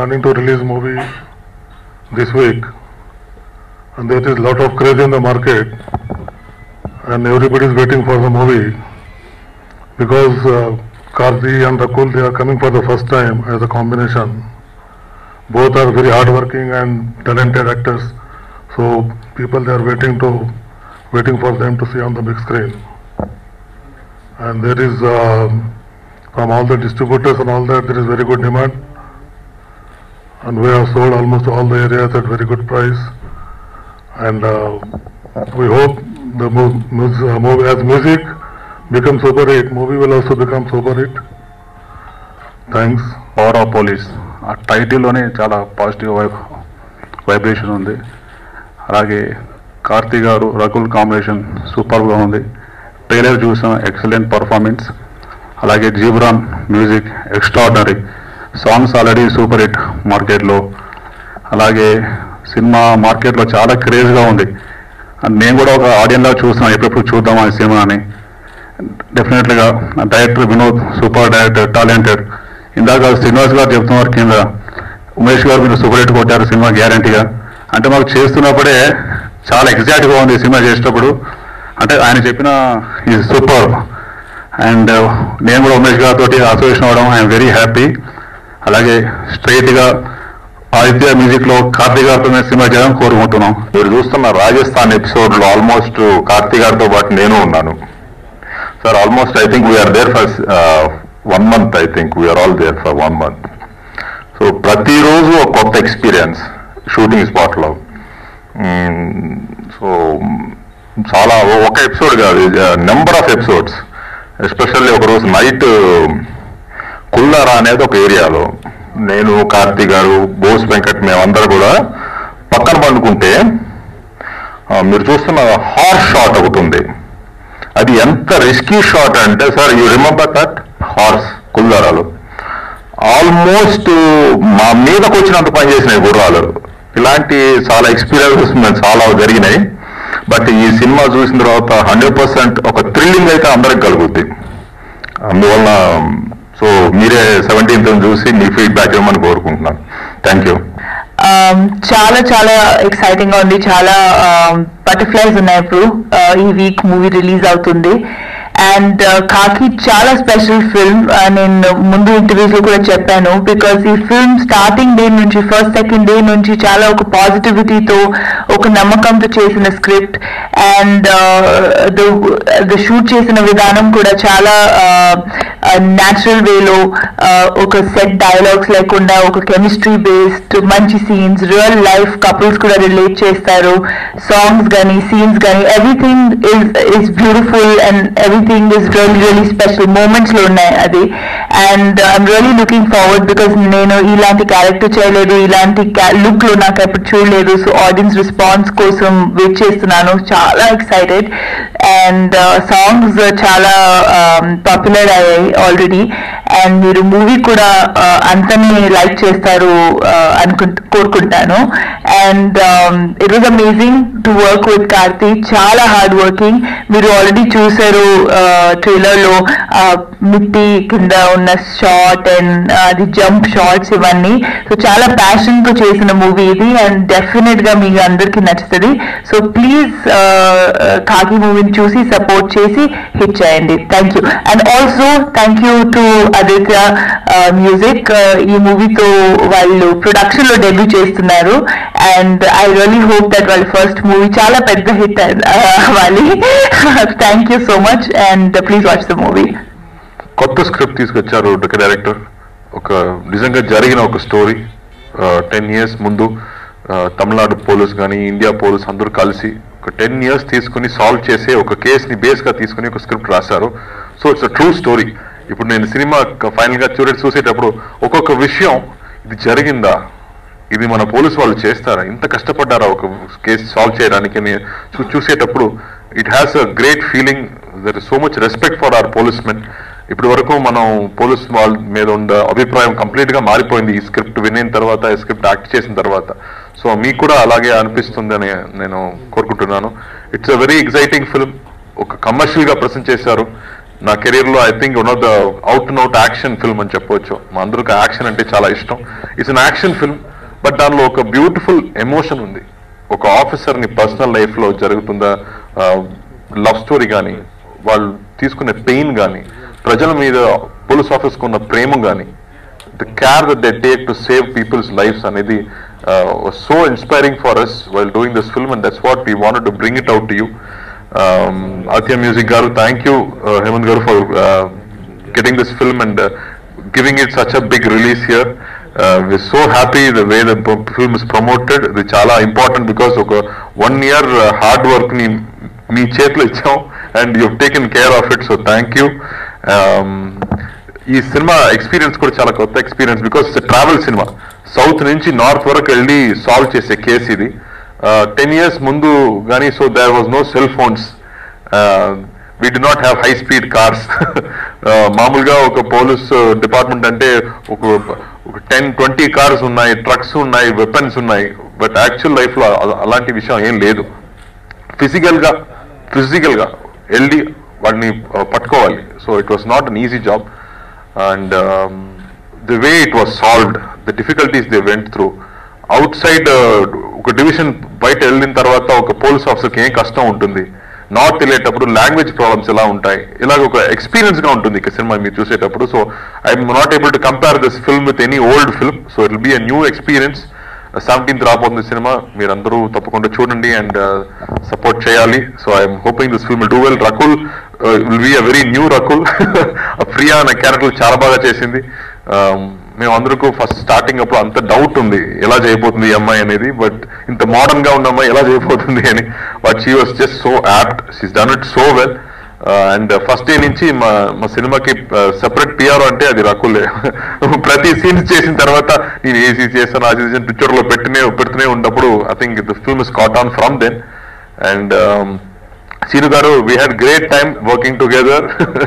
planning to release movie this week, and there is lot of craze in the market, and everybody is waiting for the movie because uh, Karthi and Rakul they are coming for the first time as a combination. Both are very hardworking and talented actors, so people they are waiting to waiting for them to see on the big screen. And there is uh, from all the distributors and all that there is very good demand, and we have sold almost all the areas at very good price. And uh, we hope the mov- mus- uh, movie as music becomes super hit, movie will also become super hit. Thanks. Power of police ఆ టైటిల్లోనే చాలా positive vibe vibration ఉంది అలాగే కార్తీ గారు Rakul combination సూపర్గా ఉంది trailer చూసాం excellent performance అలాగే Ghibran music extraordinary songs already super hit మార్కెట్లో అలాగే సినిమా మార్కెట్లో చాలా క్రేజ్గా ఉంది అండ్ నేను కూడా ఒక ఆడియన్లా చూస్తున్నాను ఎప్పుడెప్పుడు చూద్దాం ఆ సినిమాని డెఫినెట్లీగా director Vinod super director talented ఇందాక శ్రీనివాస్ గారు చెప్తున్నారు కింద ఉమేష్ గారు మీరు సూపర్ హిట్ కొట్టారు సినిమా గ్యారంటీగా అంటే మాకు చేస్తున్నప్పుడే చాలా ఎగ్జాక్ట్గా ఉంది సినిమా చేసేటప్పుడు అంటే ఆయన చెప్పిన ఈ సూపర్ అండ్ నేను కూడా ఉమేష్ గారితో అసోసియేషన్ అవ్వడం ఐఎమ్ వెరీ హ్యాపీ అలాగే స్ట్రైట్గా ఆదిత్య మ్యూజిక్లో కార్తీక్ గారితో మేము సినిమా చేయాలని కోరుకుంటున్నాం మీరు చూస్తున్న రాజస్థాన్ ఎపిసోడ్ లో ఆల్మోస్ట్ కార్తీ గారితో పాటు నేను ఉన్నాను sir almost I think we're there for one month I think we're all there for one month so ప్రతిరోజు ఒక కొత్త ఎక్స్పీరియన్స్ షూటింగ్ స్పాట్ లో సో చాలా ఒక ఎపిసోడ్ కాదు నెంబర్ ఆఫ్ ఎపిసోడ్స్ ఎస్పెషల్లీ ఒకరోజు నైట్ కుల్లారా అనేది ఒక ఏరియాలో నేను కార్తీ గారు బోస్ వెంకట్ మేమందరూ కూడా పక్కన పండుకుంటే ఆ, మీరు చూస్తున్న హార్స్ షాట్ ఒకటి ఉంది అది ఎంత రిస్కీ షాట్ అంటే sir you remember that horse కుల్దారాలు ఆల్మోస్ట్ మా మీదకి వచ్చినంత పని చేసినాయి గుర్రాలు ఇలాంటి చాలా ఎక్స్పీరియన్సెస్ మేము చాలా జరిగినాయి బట్ ఈ సినిమా చూసిన తర్వాత హండ్రెడ్ పర్సెంట్ ఒక థ్రిల్లింగ్ అయితే అందరికి కలుగుద్ది అందువల్ల సో మీరే సెవెంటీన్త్ చూసి మీ ఫీడ్బ్యాక్ ఇవ్వమని కోరుకుంటున్నాను థ్యాంక్ యూ Um, చాలా చాలా ఎక్సైటింగ్ గా ఉంది చాలా బటర్ఫ్లైస్ ఉన్నాయి ఇప్పుడు Uh, ఈ వీక్ మూవీ రిలీజ్ అవుతుంది అండ్ కాకి చాలా స్పెషల్ ఫిల్మ్ నేను ముందు ఇంటర్వ్యూస్ లో కూడా చెప్పాను బికాస్ ఈ ఫిల్మ్ స్టార్టింగ్ డే నుంచి ఫస్ట్ సెకండ్ డే నుంచి చాలా ఒక పాజిటివిటీతో ఒక నమ్మకంతో చేసిన స్క్రిప్ట్ అండ్ ద షూట్ చేసిన విధానం కూడా చాలా న్యాచురల్ వేలో ఒక సెట్ డైలాగ్స్ లేకుండా ఒక కెమిస్ట్రీ బేస్డ్ మంచి సీన్స్ రియల్ లైఫ్ కపుల్స్ కూడా రిలేట్ చేస్తారు సాంగ్స్ కానీ సీన్స్ కానీ everything is is beautiful and everything is really really special moments లో ఉన్నాయి అది and I'm really looking forward because నేను ఇలాంటి క్యారెక్టర్ చేయలేదు ఇలాంటి లుక్ లో నాకు ఎప్పుడు చూడలేదు సో ఆడియన్స్ రెస్పాన్స్ కోసం వెయిట్ చేస్తున్నాను చాలా ఎక్సైటెడ్ అండ్ సాంగ్స్ చాలా పాపులర్ అయ్యాయి ఆల్రెడీ అండ్ మీరు మూవీ కూడా uh, అంతని లైక్ చేస్తారు అనుకుంటు కోరుకుంటాను and it was amazing to work with Karthi చాలా హార్డ్ వర్కింగ్ మీరు ఆల్రెడీ చూసారు ట్రైలర్ లో uh, మిట్టి కింద ఉన్న షార్ట్ అండ్ అది జంప్ షార్ట్స్ ఇవన్నీ సో చాలా ప్యాషన్ తో చేసిన మూవీ ఇది అండ్ డెఫినెట్ గా మీకు అందరికి నచ్చుతుంది సో ప్లీజ్ కాకి మూవీని చూసి సపోర్ట్ చేసి హిట్ చేయండి thank you and also thank you to Aditya music ఈ మూవీతో వాళ్ళు ప్రొడక్షన్ లో డెబ్యూ చేస్తున్నారు and I really hope that వాళ్ళ ఫస్ట్ మూవీ చాలా పెద్ద హిట్ అవ్వాలి thank you so much and please watch the movie కొత్త స్క్రిప్ట్ తీసుకొచ్చారు డైరెక్టర్ ఒక నిజంగా జరిగిన ఒక స్టోరీ టెన్ ఇయర్స్ ముందు ఆ, తమిళనాడు పోలీస్ కానీ ఇండియా పోలీస్ అందరూ కలిసి ఒక టెన్ ఇయర్స్ తీసుకుని సాల్వ్ చేసే ఒక కేసుని బేస్ గా తీసుకుని ఒక స్క్రిప్ట్ రాశారు సో ఇట్స్ ట్రూ స్టోరీ ఇప్పుడు నేను సినిమా ఫైనల్ గా చూడ చూసేటప్పుడు ఒక్కొక్క విషయం ఇది జరిగిందా ఇది మన పోలీసు వాళ్ళు చేస్తారా ఇంత కష్టపడ్డారా ఒక కేసు సాల్వ్ చేయడానికి అని చూ- చూసేటప్పుడు it has a great feeling there is so much respect for our police men ఇప్పటి వరకు మనం పోలీస్ వాళ్ళ మీద ఉన్న అభిప్రాయం కంప్లీట్ గా మారిపోయింది ఈ స్క్రిప్ట్ వినిన తర్వాత ఈ స్క్రిప్ట్ యాక్ట్ చేసిన తర్వాత సో మీకు కూడా అలాగే అనిపిస్తుంది అని నేను కోరుకుంటున్నాను it's a very exciting film ఒక కమర్షియల్ గా ప్రజెంట్ చేశారు నా కెరీర్ లో I think one of the out and out action film అని చెప్పొచ్చు మా అందరికి యాక్షన్ అంటే చాలా ఇష్టం it's an action film but దానిలో ఒక బ్యూటిఫుల్ ఎమోషన్ ఉంది ఒక ఆఫీసర్ ని పర్సనల్ లైఫ్ లో జరుగుతుందా లవ్ స్టోరీ కానీ వాళ్ళు తీసుకునే పెయిన్ కానీ ప్రజల మీద పోలీస్ ఆఫీస్ ఉన్న ప్రేమ కానీ the care that they take to save people's lives అనేది uh, was so inspiring for us while doing this film and that's what we wanted to bring it out to you. Um, Aditya Music Garu, thank you uh, Hemant Garu for uh, getting this film and uh, giving it such a big release here. Uh, we're so happy the way the p- film is promoted. ఇది చాలా important because ఒక one year hard work ని మీ చేతిలో ఇచ్చాం and you taken care of it so thank you ఈ సినిమా experience కూడా చాలా కొత్త ఎక్స్పీరియన్స్ బికాస్ ట్రావెల్ సినిమా సౌత్ నుంచి నార్త్ వరకు వెళ్ళి సాల్వ్ చేసే కేసు ఇది టెన్ ఇయర్స్ ముందు కానీ so there was no cell phones we did not have high speed cars మామూలుగా ఒక పోలీస్ డిపార్ట్మెంట్ అంటే ఒక ఒక టెన్ ట్వంటీ కార్స్ ఉన్నాయి ట్రక్స్ ఉన్నాయి వెపన్స్ ఉన్నాయి బట్ యాక్చువల్ లైఫ్ లో అ- అలాంటి విషయం ఏం లేదు ఫిజికల్ గా ఫిజికల్ గా వెళ్ళి వాడిని uh, పట్టుకోవాలి so it was not an easy job and the way it was solved the difficulties they went through outside ఒక డివిజన్ బయట వెళ్ళిన తర్వాత ఒక పోలీస్ ఆఫీసర్కి ఏం కష్టం ఉంటుంది నార్త్ వెళ్ళేటప్పుడు లాంగ్వేజ్ ప్రాబ్లమ్స్ ఎలా ఉంటాయి ఇలాగ ఒక ఎక్స్పీరియన్స్ గా ఉంటుంది ఇక సినిమా మీరు చూసేటప్పుడు so I'm not able to compare this film with any old film so it will be a new experience seventeenth రాబోతుంది సినిమా మీరందరూ తప్పకుండా చూడండి అండ్ సపోర్ట్ చేయాలి so I'm hoping this film do well Rakul will be a very new Rakul Priya అనే character చాలా బాగా చేసింది Um, మేము అందరికీ ఫస్ట్ స్టార్టింగ్ అప్పుడు అంత డౌట్ ఉంది ఎలా చేయబోతుంది ఈ అమ్మాయి అనేది బట్ ఇంత మోడర్న్ గా ఉన్న అమ్మాయి ఎలా చేయబోతుంది అని but she was just so apt she's done it so well and first day నుంచి మా మా సినిమాకి సెపరేట్ పిఆర్ అంటే అది రకులే ప్రతి సీన్ చేసిన తర్వాత నేను ఏసీ చేస్తాను ఆ చేసాను పిక్చర్ లో పెట్టినే పెడుతూనే ఉన్నప్పుడు I think the film is caught on from then and Seenu garu we had great time working together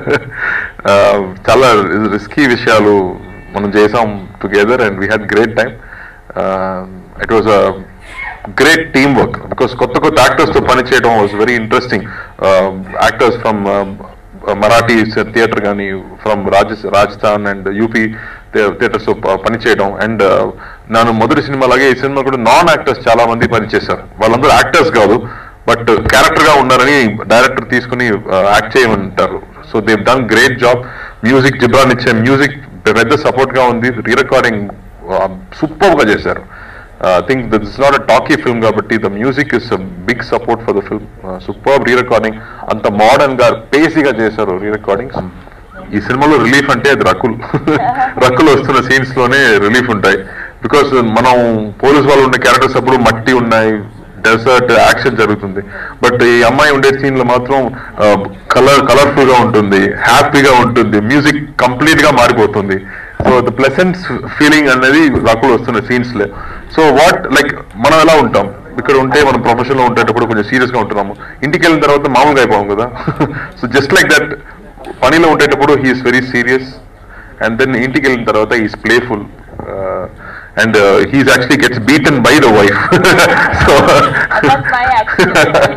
చాలా రిస్కీ విషయాలు మనం చేసాం together and we had great time it was a great team work because కొత్త కొత్త యాక్టర్స్ తో పని చేయడం was very interesting actors from Marathi theatre కానీ from Raja Rajasthan and UP theatres పని చేయడం అండ్ ನಾನು మొదటి సినిమా లాగే ఈ సినిమా కూడా నాన్ యాక్టర్స్ చాలా మంది పనిచేశారు వాళ్ళందరూ యాక్టర్స్ కాదు బట్ క్యారెక్టర్ గా ఉన్నారని డైరెక్టర్ తీసుకుని యాక్ట్ చేయమంటారు so they've done great job music Ghibran ఇచ్చే మ్యూజిక్ పెద్ద సపోర్ట్ గా ఉంది రీ రికార్డింగ్ సూపర్ గా చేశారు I think this is not a talkie film కాబట్టి the music is big support for the film super re recording అంత modern గా పేసీగా చేశారు రీ రికార్డింగ్ ఈ సినిమాలో రిలీఫ్ అంటే అది రకుల్ రకుల్ వస్తున్న సీన్స్ లోనే రిలీఫ్ ఉంటాయి బికాస్ మనం పోలీస్ వాళ్ళు ఉండే క్యారెక్టర్స్ అప్పుడు మట్టి ఉన్నాయి డెసర్ట్ యాక్షన్ జరుగుతుంది బట్ ఈ అమ్మాయి ఉండే సీన్ లో మాత్రం కలర్ కలర్ఫుల్ గా ఉంటుంది హ్యాపీగా ఉంటుంది మ్యూజిక్ కంప్లీట్ గా మారిపోతుంది సో ద ప్లెసెంట్ ఫీలింగ్ అనేది రకుల్ వస్తున్న సీన్స్ లే సో వాట్ లైక్ మనం ఎలా ఉంటాం ఇక్కడ ఉంటే మనం ప్రొఫెషన్ లో ఉండేటప్పుడు కొంచెం సీరియస్ గా ఉంటున్నాము ఇంటికి వెళ్ళిన తర్వాత మామూలుగా అయిపోయాం కదా సో జస్ట్ లైక్ దట్ పనిలో ఉండేటప్పుడు he's very serious and then ఇంటికి వెళ్ళిన తర్వాత he's playful and he's actually gets beaten by the wife so that's my action.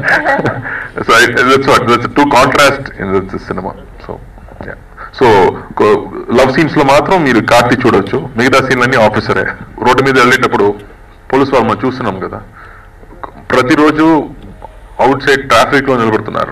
So that's what that's two contrast in this సినిమా so so love scenes లో మాత్రం మీరు కార్తీ చూడొచ్చు మిగతా scene అన్ని ఆఫీసరే రోడ్డు మీద వెళ్ళేటప్పుడు పోలీస్ వాళ్ళు మనం చూస్తున్నాం కదా ప్రతిరోజు అవుట్ సైడ్ ట్రాఫిక్ లో నిలబడుతున్నారు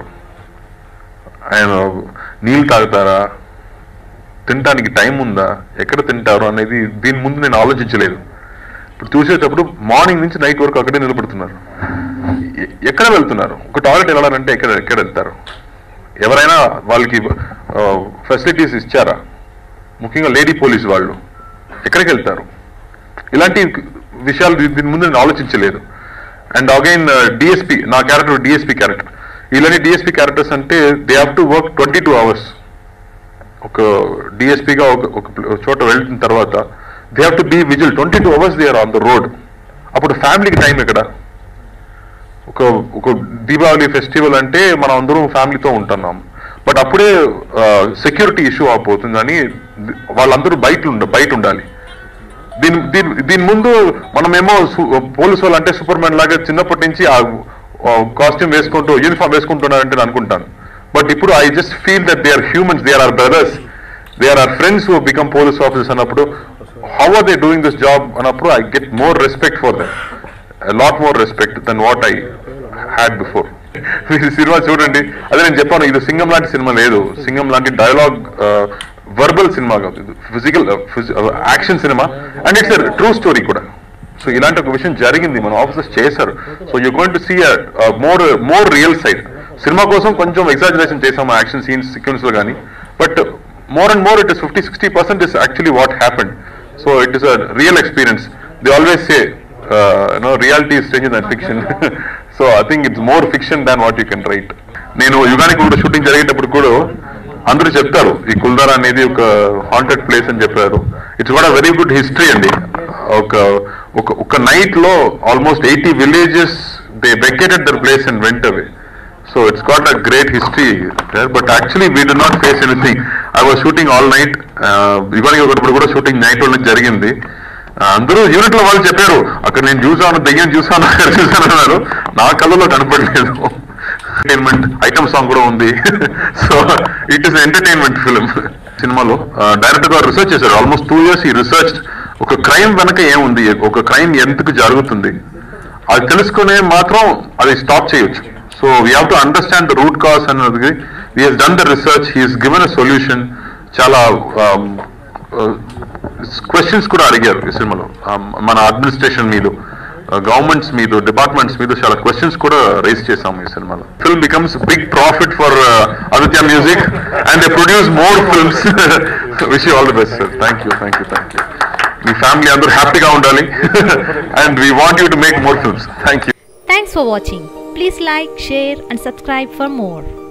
ఆయన నీళ్ళు తాగుతారా తినడానికి టైం ఉందా ఎక్కడ తింటారు అనేది దీని ముందు నేను ఆలోచించలేదు ఇప్పుడు చూసేటప్పుడు మార్నింగ్ నుంచి నైట్ వరకు అక్కడే నిలబడుతున్నారు ఎ- ఎక్కడ వెళ్తున్నారు ఒక టాయిలెట్ వెళ్ళాలంటే ఎక్కడ ఎక్కడ వెళ్తారు ఎవరైనా వాళ్ళకి ఫెసిలిటీస్ ఇచ్చారా ముఖ్యంగా లేడీ పోలీస్ వాళ్ళు ఎక్కడికి వెళ్తారు ఇలాంటి విషయాలు దీ- దీని ముందు నేను ఆలోచించలేదు అండ్ అగైన్ డిఎస్పి నా క్యారెక్టర్ డిఎస్పి క్యారెక్టర్ ఇలాంటి డిఎస్పి క్యారెక్టర్స్ అంటే they have to work twenty two hours ఒక డిఎస్పీగా ఒక ఒక ప్ల- ఒక చోట వెళ్ళిన తర్వాత they have to be vigil twenty two hours they are on the road అప్పుడు ఫ్యామిలీకి టైం ఎక్కడ ఒక ఒక దీపావళి ఫెస్టివల్ అంటే మనం అందరం ఫ్యామిలీతో ఉంటున్నాం బట్ అప్పుడే సెక్యూరిటీ ఇష్యూ అయిపోతుంది అని వాళ్ళందరూ బయట ఉండ బయట ఉండాలి దీని దీని దీని ముందు మనమేమో సు- పోలీసు వాళ్ళు అంటే సూపర్ మ్యాన్ లాగా చిన్నప్పటి నుంచి ఆ కాస్ట్యూమ్ వేసుకుంటూ యూనిఫామ్ వేసుకుంటున్నారంటే నేను అనుకుంటాను బట్ ఇప్పుడు I just feel that they are humans they are are brothers they are are friends who become police officers అన్నప్పుడు how are they doing this job అన్నప్పుడు I get more respect for them lot more respect then what I had before మీరు cinema చూడండి అదే నేను చెప్పాను ఇది సింగం లాంటి cinema లేదు సింగం లాంటి డైలాగ్ వర్బల్ సినిమా కాదు ఇది physical action cinema and it's true story కూడా సో ఇలాంటి ఒక విషయం జరిగింది మన ఆఫీసర్స్ చేశారు so you going to see more more real side cinema కోసం కొంచెం ఎగ్జాజరేషన్ చేసాము యాక్షన్ సీన్స్ సీక్వెన్స్ లో కానీ but more and more it is fifty sixty percent is actually what happened so it is a real experience they always say no reality is stranger than fiction so I think it's more fiction than what you can write నేను యుగానికి కూడా shooting జరిగేటప్పుడు కూడా అందరూ చెప్తారు ఈ కుల్దారా అనేది ఒక హాంటెడ్ ప్లేస్ అని చెప్పారు ఇట్స్ కూడా వెరీ గుడ్ హిస్టరీ అండి ఒక ఒక ఒక నైట్ లో almost eighty villages they vacated their place and went away so it's got a great history but actually we do not face anything I was shooting all night ఇవాళ ఒకటి కూడా shooting night లో జరిగింది ఆ, అందరూ unit లో వాళ్ళు చెప్పారు అక్కడ నేను చూసాను దెయ్యం చూసాను అక్కడ చూసాను అన్నారు నా కళ్ళలో కనపడలేదు ఎంటర్టైన్మెంట్ ఐటమ్ సాంగ్ కూడా ఉంది so it is entertainment film సినిమాలో డైరెక్టర్ గారు రీసెర్చ్ చేశారు ఆల్మోస్ట్ టూ ఇయర్స్ ఈ రీసెర్చ్ ఒక క్రైమ్ వెనక ఏముంది ఒక క్రైమ్ ఎందుకు జరుగుతుంది అది తెలుసుకునే మాత్రం అది స్టాప్ చేయొచ్చు so we have to understand the root cause అన్నది he he's done the research he's given a solution చాలా క్వశ్చన్స్ కూడా అడిగారు ఈ సినిమాలో Um, మన అడ్మినిస్ట్రేషన్ మీద గవర్నమెంట్స్ మీద డిపార్ట్మెంట్స్ మీద చాలా క్వశ్చన్స్ కూడా రైజ్ చేశాము ఈ సినిమాలో film becomes big profit for Aditya music and they produce more films wish all the best sir thank you thank you thank you మీ ఫ్యామిలీ అందరూ హ్యాపీగా ఉండాలి and we want you to make more films thank you Thanks for watching. Please like, share, and subscribe for more.